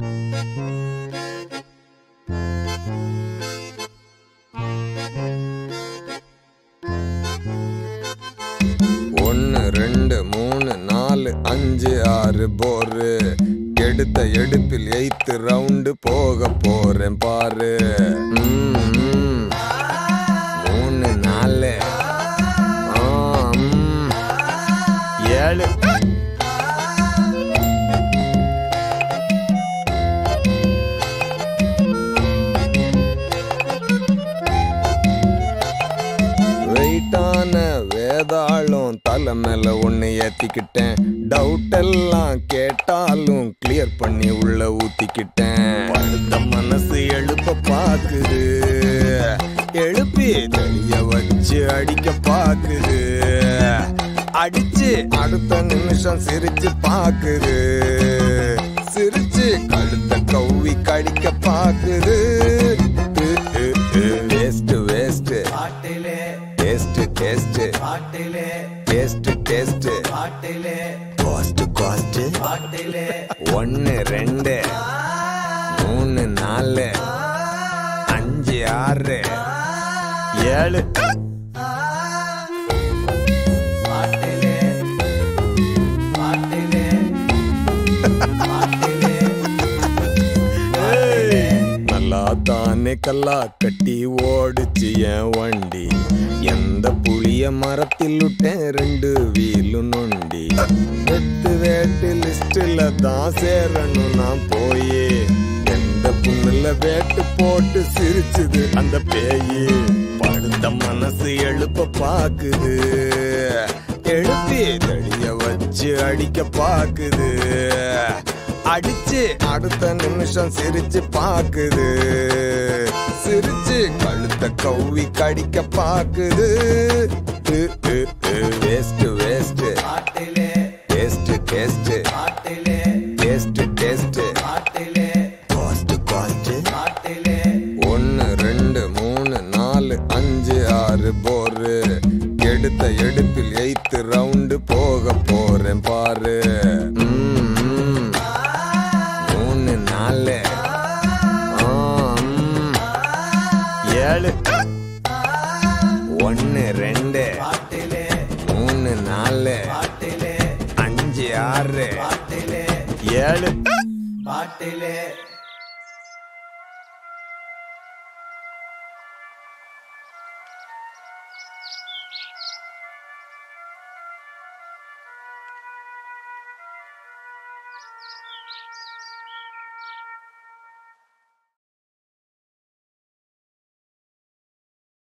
ஒன்னு ரெண்டு மூணு நாலு அஞ்சு ஆறு போரு எடுத்த எடுப்பில் எய்த்து ரவுண்டு போக போறேன் பாரு ம், ம். மூணு நாலு ஆ, ம். ஏழு வெயிட்டான வேதாளம் தலை மேல ஒண்ணு ஏத்திக்கிட்டேன் டவுட் எல்லாம் கேட்டாலும் கிளியர் பண்ணி உள்ள ஊத்திக்கிட்டேன் படுத்த மனசு எழுப்ப பாக்குது எழுப்பி தெளிய வச்சு அடிக்க பாக்குது அடிச்சு அடுத்த நிமிஷம் சிரிச்சு பாக்குது சிரிச்சு கழுத்த கவ்வி கடிக்க பாக்குது waste waste taste taste taste taste cost cost ஒன்னு ரெண்டு மூணு நாலு அஞ்சு ஆறு ஏழு நல்லா தானே கல்லா கட்டி ஓடுச்சு என் வண்டி எந்த புளிய மரத்தில் விட்டேன் ரெண்டு வீலு நொண்டி வெட்டு வேட்டு லிஸ்ட்ல தான் சேரணும் நான் போயே எந்த புண்ணுல வேட்டு போட்டு சிரிச்சுது அந்த பேயி படுத்த மனசு எழுப்ப பாக்குது எழுப்பி தடிய வச்சு அடிக்க பாக்குது அடிச்சு அடுத்த நிமிஷம் சிரிச்சு பாக்குது சிரிச்சு கழுத்த கவ்வி கடிக்க பாக்குது waste waste taste taste taste taste cost cost ஒன்னு ரெண்டு மூணு நாலு அஞ்சு ஆறு போரு எடுத்த எடுப்பில் எய்த்து ரவுண்டு போக போறேன் பாரு ம், ம். மூணு நாலு ஆ, ம். ஏழு ஒன்னு ரெண்டு மூணு நாலு அஞ்சு ஆறு ஏழு பாட்டிலே